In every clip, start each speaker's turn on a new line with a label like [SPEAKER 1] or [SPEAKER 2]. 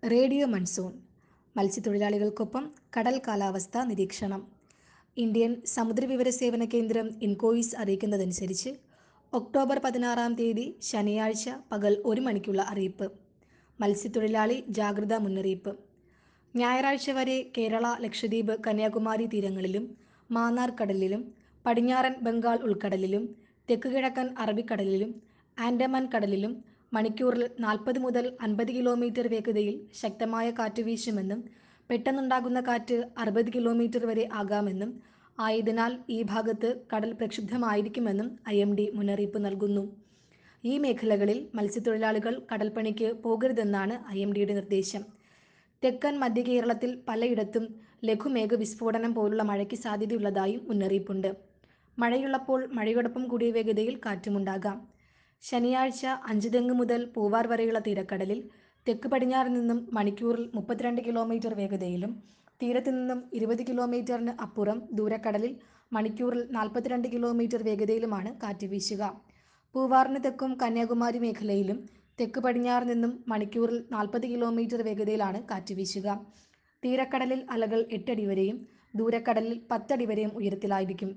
[SPEAKER 1] radio monsoon മത്സ്യത്തൊഴിലാളികൾക്കൊപ്പം കടൽ കാലാവസ്ഥ നിരീക്ഷണം ഇന്ത്യൻ സമുദ്രവിവര സേവന കേന്ദ്രം ഇൻകോയിസ് അറിയിക്കുന്നതനുസരിച്ച് ഒക്ടോബർ പതിനാറാം തീയതി ശനിയാഴ്ച പകൽ ഒരു മണിക്കുള്ള അറിയിപ്പ് മത്സ്യത്തൊഴിലാളി ജാഗ്രതാ മുന്നറിയിപ്പ് ഞായറാഴ്ച വരെ കേരള ലക്ഷദ്വീപ് കന്യാകുമാരി തീരങ്ങളിലും മാന്നാർ കടലിലും പടിഞ്ഞാറൻ ബംഗാൾ ഉൾക്കടലിലും തെക്ക് കിഴക്കൻ അറബിക്കടലിലും ആൻഡമാൻ കടലിലും മണിക്കൂറിൽ നാൽപ്പത് മുതൽ അൻപത് കിലോമീറ്റർ വേഗതയിൽ ശക്തമായ കാറ്റ് വീശുമെന്നും പെട്ടെന്നുണ്ടാകുന്ന കാറ്റ് അറുപത് കിലോമീറ്റർ വരെ ആകാമെന്നും ആയതിനാൽ ഈ ഭാഗത്ത് കടൽ പ്രക്ഷുബ്ധമായിരിക്കുമെന്നും ഐ എം ഡി മുന്നറിയിപ്പ് നൽകുന്നു ഈ മേഖലകളിൽ മത്സ്യത്തൊഴിലാളികൾ കടൽപ്പണിക്ക് പോകരുതെന്നാണ് ഐ എം ഡിയുടെ നിർദ്ദേശം തെക്കൻ മധ്യ കേരളത്തിൽ പലയിടത്തും ലഘുമേഘ വിസ്ഫോടനം പോലുള്ള മഴയ്ക്ക് സാധ്യതയുള്ളതായും മുന്നറിയിപ്പുണ്ട് മഴയുള്ളപ്പോൾ മഴയോടൊപ്പം കൂടിയ വേഗതയിൽ കാറ്റുമുണ്ടാകാം ശനിയാഴ്ച അഞ്ചുതെങ്ങ് മുതൽ പൂവാർ വരെയുള്ള തീരക്കടലിൽ തെക്ക് പടിഞ്ഞാറ് നിന്നും മണിക്കൂറിൽ മുപ്പത്തിരണ്ട് കിലോമീറ്റർ വേഗതയിലും തീരത്തു നിന്നും ഇരുപത് കിലോമീറ്ററിന് അപ്പുറം ദൂരക്കടലിൽ മണിക്കൂറിൽ നാൽപ്പത്തിരണ്ട് കിലോമീറ്റർ വേഗതയിലുമാണ് കാറ്റ് വീശുക പൂവാറിന് തെക്കും കന്യാകുമാരി മേഖലയിലും തെക്ക് പടിഞ്ഞാറ് നിന്നും മണിക്കൂറിൽ നാൽപ്പത് കിലോമീറ്റർ വേഗതയിലാണ് കാറ്റ് വീശുക തീരക്കടലിൽ അലകൾ എട്ടടി വരെയും ദൂരക്കടലിൽ പത്തടി വരെയും ഉയരത്തിലായിരിക്കും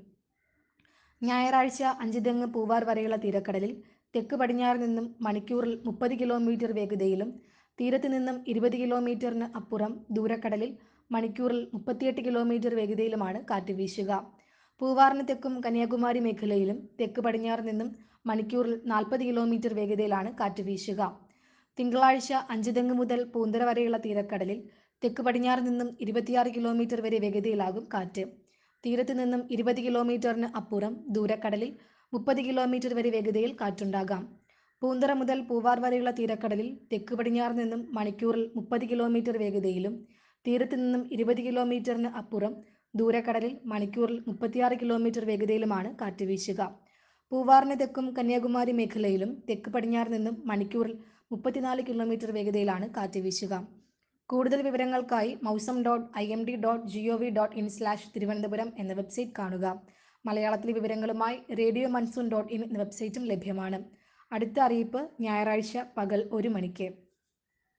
[SPEAKER 1] ഞായറാഴ്ച അഞ്ചുതെങ്ങ് പൂവാർ വരെയുള്ള തീരക്കടലിൽ തെക്ക് പടിഞ്ഞാറ് നിന്നും മണിക്കൂറിൽ മുപ്പത് കിലോമീറ്റർ വേഗതയിലും തീരത്ത് നിന്നും ഇരുപത് കിലോമീറ്ററിന് അപ്പുറം ദൂരക്കടലിൽ മണിക്കൂറിൽ മുപ്പത്തിയെട്ട് കിലോമീറ്റർ വേഗതയിലുമാണ് കാറ്റ് വീശുക പൂവാറിന് തെക്കും കന്യാകുമാരി മേഖലയിലും തെക്ക് പടിഞ്ഞാറ് നിന്നും മണിക്കൂറിൽ നാൽപ്പത് കിലോമീറ്റർ വേഗതയിലാണ് കാറ്റ് വീശുക തിങ്കളാഴ്ച അഞ്ചുതെങ്ങ് മുതൽ പൂന്തറ വരെയുള്ള തീരക്കടലിൽ തെക്ക് പടിഞ്ഞാറ് നിന്നും ഇരുപത്തിയാറ് കിലോമീറ്റർ വരെ വേഗതയിലാകും കാറ്റ് തീരത്ത് നിന്നും ഇരുപത് കിലോമീറ്ററിന് അപ്പുറം ദൂരക്കടലിൽ മുപ്പത് കിലോമീറ്റർ വരെ വേഗതയിൽ കാറ്റുണ്ടാകാം പൂന്തറ മുതൽ പൂവാർ വരെയുള്ള തീരക്കടലിൽ തെക്ക് പടിഞ്ഞാറ് നിന്നും മണിക്കൂറിൽ മുപ്പത് കിലോമീറ്റർ വേഗതയിലും തീരത്ത് നിന്നും ഇരുപത് കിലോമീറ്ററിന് അപ്പുറം ദൂരക്കടലിൽ മണിക്കൂറിൽ മുപ്പത്തിയാറ് കിലോമീറ്റർ വേഗതയിലുമാണ് കാറ്റ് വീശുക പൂവാറിന് തെക്കും കന്യാകുമാരി മേഖലയിലും തെക്ക് പടിഞ്ഞാറ് നിന്നും മണിക്കൂറിൽ മുപ്പത്തിനാല് കിലോമീറ്റർ വേഗതയിലാണ് കാറ്റ് വീശുക കൂടുതൽ വിവരങ്ങൾക്കായി Mausam dot I M D dot G O V dot in slash Thiruvananthapuram എന്ന വെബ്സൈറ്റ് കാണുക മലയാളത്തിലെ വിവരങ്ങളുമായി റേഡിയോ മൺസൂൺ ഡോട്ട് ഇൻ എന്ന വെബ്സൈറ്റും ലഭ്യമാണ് അടുത്ത അറിയിപ്പ് ഞായറാഴ്ച പകൽ ഒരു മണിക്ക്